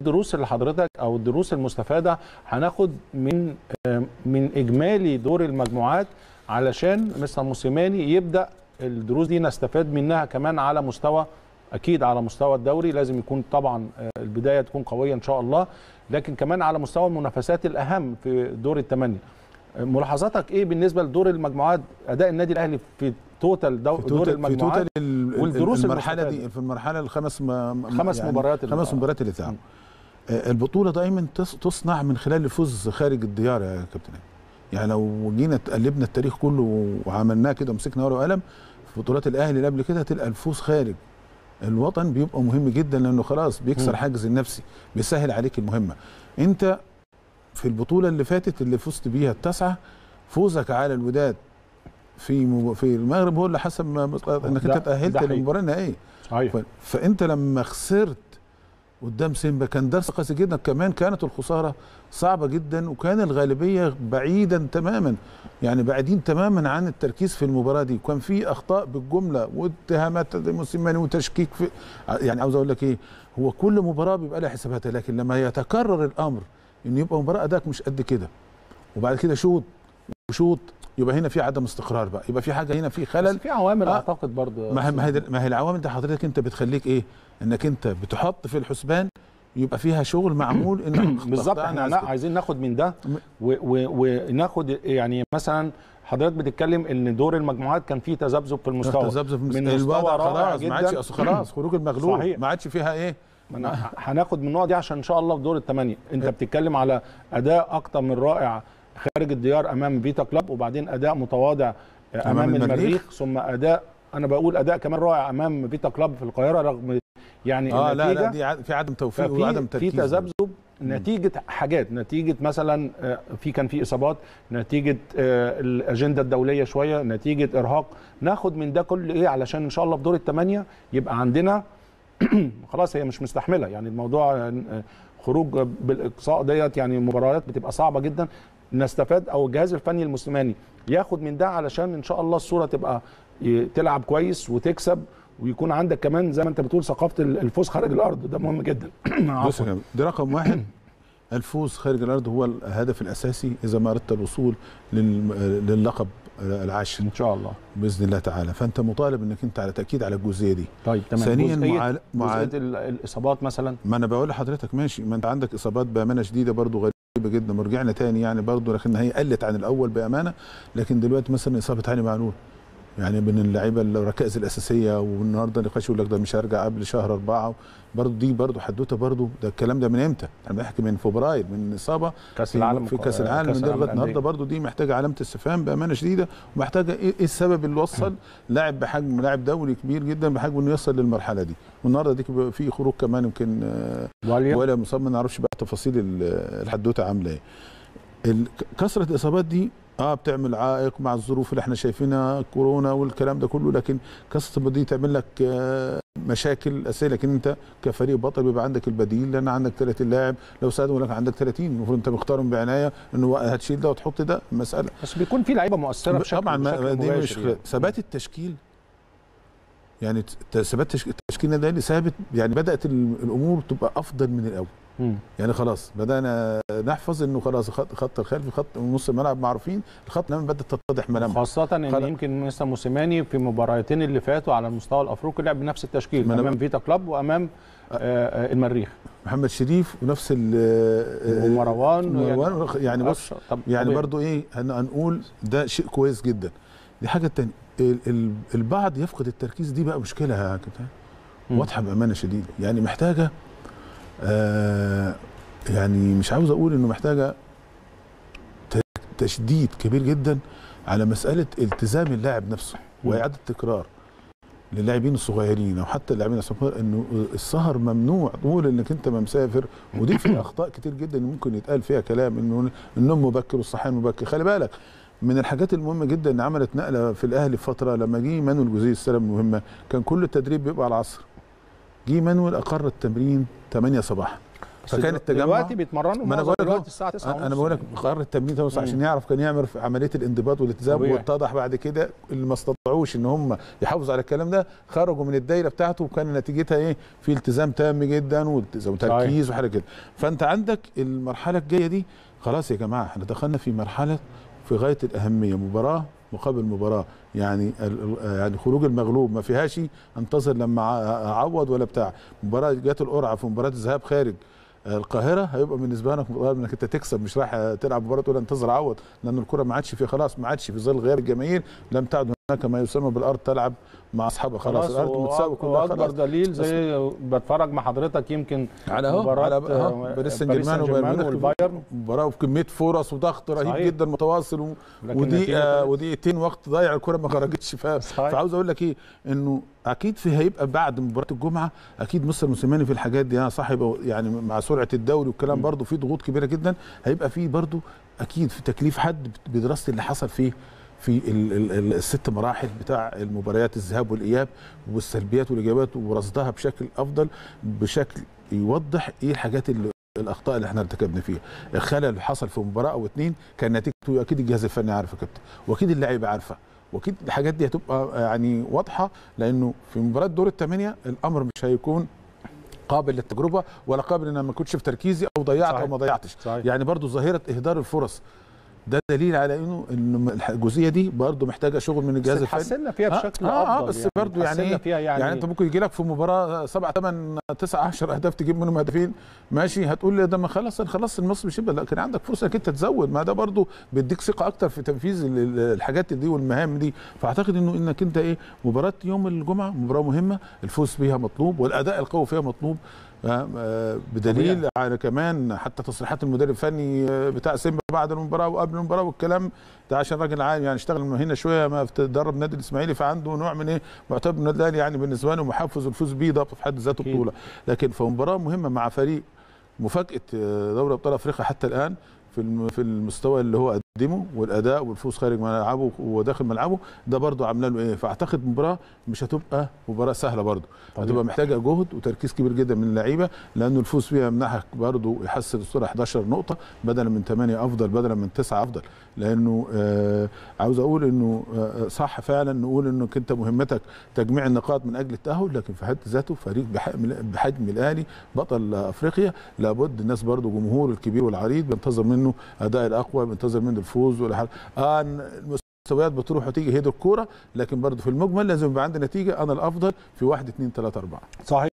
الدروس اللي حضرتك او الدروس المستفاده هناخد من آه، من اجمالي دور المجموعات علشان مستر موسيماني يبدا الدروس دي نستفاد منها كمان على مستوى اكيد على مستوى الدوري لازم يكون طبعا آه، البدايه تكون قويه ان شاء الله لكن كمان على مستوى المنافسات الاهم في دور الثمانيه آه، ملاحظاتك ايه بالنسبه لدور المجموعات اداء النادي الاهلي في توتال دو في دور توتال في المجموعات توتال ال- والدروس المرحله المستفادة. دي في المرحله الخمس م- خمس مباريات اللي- خمس مباريات اللي اتلعبوا آه، البطوله دايما تص- تصنع من خلال الفوز خارج الديار يا كابتن يعني لو جينا قلبنا التاريخ كله وعملناه كده ومسكنا ورقه وقلم في بطولات الاهلي اللي قبل كده تلقى الفوز خارج الوطن بيبقى مهم جدا لانه خلاص بيكسر مم. حاجز النفسي بيسهل عليك المهمه انت في البطوله اللي فاتت اللي فزت بيها التاسعه فوزك على الوداد في مب- في المغرب هو اللي حسب ما انك ده- انت ده تاهلت حقيقي. للمباراه النهائيه صحيح ف- فانت لما خسرت قدام سيمبا كان درس قاسي جدا كمان كانت الخساره صعبه جدا وكان الغالبيه بعيدا تماما يعني بعيدين تماما عن التركيز في المباراه دي وكان في اخطاء بالجمله واتهامات موسيماني وتشكيك في يعني عاوز اقول لك ايه هو كل مباراه بيبقى لها حساباتها لكن لما يتكرر الامر انه يبقى مباراه اداك مش قد كده وبعد كده شوط وشوط يبقى هنا في عدم استقرار بقى يبقى في حاجه هنا في بس خلل في عوامل آه. اعتقد برضه ما هي ما هي ما هي العوامل دي حضرتك انت بتخليك ايه؟ انك انت بتحط في الحسبان يبقى فيها شغل معمول ان بالظبط احنا لا عايزين ناخد من ده و- و- وناخد يعني مثلا حضرتك بتتكلم ان دور المجموعات كان فيه تذبذب في المستوى تذبذب من من مستوى الوضع رائع خلاص ما عادش جدا. أصل خلاص خروج المغلوب صحيح. ما عادش فيها ايه؟ ما أنا ه- هناخد من النقط دي عشان ان شاء الله في دور الثمانيه انت بتتكلم على اداء اكتر من رائع خارج الديار امام فيتا كلاب وبعدين اداء متواضع امام, أمام المريخ. المريخ ثم اداء انا بقول اداء كمان رائع امام فيتا كلاب في القاهره رغم يعني اه لا النتيجة لا دي ع- في عدم توفيق ففي وعدم في تركيز تذبذب نتيجه حاجات نتيجه مثلا آه، في كان في اصابات نتيجه آه، الاجنده الدوليه شويه نتيجه ارهاق ناخد من ده كل ايه علشان ان شاء الله في دور الثمانيه يبقى عندنا خلاص هي مش مستحمله يعني الموضوع آه، خروج بالاقصاء ديت يعني مباريات بتبقى صعبه جدا نستفاد او الجهاز الفني الموسيماني ياخد من ده علشان ان شاء الله الصوره تبقى ي- تلعب كويس وتكسب ويكون عندك كمان زي ما انت بتقول ثقافه الفوز خارج الارض ده مهم جدا بص عفواً. يا جماعة، ده رقم واحد الفوز خارج الارض هو الهدف الاساسي اذا ما اردت الوصول لل- للقب العاشر ان شاء الله باذن الله تعالى فانت مطالب انك انت على تاكيد على الجزئيه دي طيب تمام ثانياً جزئية- معال- معال- جزئيه ال- الاصابات مثلا ما انا بقول لحضرتك ماشي ما انت عندك اصابات بامانه شديده برضو غريبه جدا ورجعنا تاني يعني برضو لكن هي قلت عن الاول بامانه لكن دلوقتي مثلا اصابه هاني معلول يعني من اللعيبه الركائز الاساسيه والنهارده نقاش يقول لك ده مش هرجع قبل شهر اربعه برضو دي برضو حدوته برضو ده الكلام ده من امتى؟ انا بحكي من فبراير من اصابه كاس في, العالم في كاس العالم من لغايه النهارده برضو دي محتاجه علامه استفهام بامانه شديده ومحتاجه ايه إيه السبب اللي وصل لاعب بحجم لاعب دولي كبير جدا بحجم انه يوصل للمرحله دي والنهارده دي بيبقى في خروج كمان يمكن آه، واليا ولا مصاب ما نعرفش بقى تفاصيل ال- الحدوته عامله ايه ال- كثره الاصابات دي اه بتعمل عائق مع الظروف اللي احنا شايفينها كورونا والكلام ده كله لكن كثره الاصابات دي تعمل لك آه، مشاكل اساسيه لكن انت كفريق بطل بيبقى عندك البديل لان عندك 30 لاعب لو ساعدوا لك عندك 30 المفروض انت مختارهم بعنايه انه هتشيل ده وتحط ده المساله بس بيكون في لعيبه مؤثره بشكل طبعا ما بشكل دي مباشر مش يعني. ثبات التشكيل يعني ت- ثبات تشك- التشكيل ده اللي ثابت يعني بدات ال- الامور تبقى افضل من الاول مم. يعني خلاص بدانا نحفظ انه خلاص خط, خط الخلفي خط نص الملعب معروفين الخط الامامي بدات تتضح ملامح خاصة ان خل- يمكن مستر موسيماني في مباراتين اللي فاتوا على المستوى الافريقي لعب بنفس التشكيل ما أنا امام فيتا كلاب وامام آه، آه، المريخ محمد شريف ونفس ال ومروان مروان يعني بص أفشل. طب يعني طبيعي. برضو ايه هن- هنقول ده شيء كويس جدا دي حاجه تانية ال- ال- البعض يفقد التركيز دي بقى مشكله يا كابتن مم. واضحه بامانه شديده يعني محتاجه آه يعني مش عاوز اقول انه محتاجه ت- تشديد كبير جدا على مساله التزام اللاعب نفسه مم. واعاده تكرار للاعبين الصغيرين او حتى اللاعبين الصغيرين انه السهر ممنوع طول انك انت ما مسافر ودي في اخطاء كتير جدا ممكن يتقال فيها كلام انه النوم مبكر والصحيان مبكر خلي بالك من الحاجات المهمه جدا ان عملت نقله في الاهلي في فتره لما جه مانويل جوزيه السنه المهمه كان كل التدريب بيبقى على العصر جه مانويل اقر التمرين 8 صباحا فكان التجمع دلوقتي بيتمرنوا ما انا معظم بقول لك دلوقتي أهو، الساعه 9 انا بقول لك قرار التمرين ده عشان يعرف كان يعمل في عمليه الانضباط والالتزام طبيعي. واتضح بعد كده اللي ما استطاعوش ان هم يحافظوا على الكلام ده خرجوا من الدايره بتاعته وكان نتيجتها ايه في التزام تام جدا والتزام وتركيز وحاجه كده فانت عندك المرحله الجايه دي خلاص يا جماعه احنا دخلنا في مرحله في غايه الاهميه مباراه مقابل مباراه يعني ال- ال- يعني خروج المغلوب ما فيهاش انتظر لما أع- اعوض ولا بتاع مباراه جات القرعه في مباراه الذهاب خارج القاهره هيبقى بالنسبه لك مطالب انك انت تكسب مش رايح تلعب مباراه تقول انتظر عوض لان الكره ما عادش في خلاص ما عادش في ظل غياب الجماهير لم تعد هناك ما يسمى بالارض تلعب مع اصحابها خلاص, خلاص الارض متساوي وأك- كلها واكبر خلاص دليل زي بتفرج مع حضرتك يمكن على اهو مباراة، على آه، اهو باريس سان باريس جيرمان سان وبايرن جيرمان ميونخ والبايرن. مباراه وبكميه فرص وضغط رهيب صحيح. جدا متواصل و... لكن ودقيقه النتيجة- ودقيقتين وقت ضايع الكره ما خرجتش ف... صحيح. فعاوز اقول لك ايه انه اكيد في هيبقى بعد مباراه الجمعه اكيد مستر موسيماني في الحاجات دي انا صح يبقى يعني مع سرعه الدوري والكلام برضه في ضغوط كبيره جدا هيبقى في برضه اكيد في تكليف حد بدراسه اللي حصل فيه في ال ال ال الست مراحل بتاع المباريات الذهاب والاياب والسلبيات والايجابيات ورصدها بشكل افضل بشكل يوضح ايه الحاجات اللي الاخطاء اللي احنا ارتكبنا فيها الخلل اللي حصل في مباراه او اتنين كان نتيجته اكيد الجهاز الفني عارف يا كابتن واكيد اللعيبه عارفه واكيد الحاجات دي هتبقى يعني واضحه لانه في مباراه دور الثمانيه الامر مش هيكون قابل للتجربه ولا قابل ان أنا ما كنتش في تركيزي او ضيعت صحيح. او ما ضيعتش صحيح. يعني برضو ظاهره اهدار الفرص ده دليل على انه ان الجزئيه دي برضو محتاجه شغل من الجهاز بس الفني اتحسنا فيها آه، بشكل آه، افضل آه بس برضو يعني اتحسنا إيه؟ فيها يعني, يعني, انت ممكن يجي لك في مباراه 7 8 9 10 اهداف تجيب منهم هدفين ماشي هتقول لي ده ما خلص خلص المصري مش يبقى لا كان عندك فرصه انك انت تزود ما ده برضو بيديك ثقه اكتر في تنفيذ ال- ال- الحاجات دي والمهام دي فاعتقد انه انك انت ايه مباراه يوم الجمعه مباراه مهمه الفوز فيها مطلوب والاداء القوي فيها مطلوب آه، آه، بدليل طبيعي. على كمان حتى تصريحات المدرب الفني آه، بتاع سيمبا بعد المباراه وقبل المباراه والكلام ده عشان راجل عام يعني اشتغل هنا شويه ما تدرب نادي الاسماعيلي فعنده نوع من ايه معتبر النادي الاهلي يعني بالنسبه له محفز والفوز بيه ده في حد ذاته أكيد. بطوله لكن في مباراه مهمه مع فريق مفاجاه آه، دوري ابطال افريقيا حتى الان في الم- في المستوى اللي هو قدمه والاداء والفوز خارج ملعبه وداخل ملعبه ده برضه عامله له ايه فاعتقد مباراه مش هتبقى مباراه سهله برضه طبيعي. هتبقى محتاجه جهد وتركيز كبير جدا من اللعيبه لانه الفوز فيها يمنحك برضه يحسن الصوره 11 نقطه بدلا من 8 افضل بدلا من 9 افضل لانه آه عاوز اقول انه آه صح فعلا نقول انك انت مهمتك تجميع النقاط من اجل التاهل لكن في حد ذاته فريق بحجم بحجم الاهلي بطل افريقيا لابد الناس برضه جمهور الكبير والعريض بينتظر منه اداء الاقوى بينتظر منه الفوز ولا حاجه اه المستويات بتروح وتيجي هي دي الكوره لكن برضه في المجمل لازم يبقى عندي نتيجه انا الافضل في 1 2 3 4 صحيح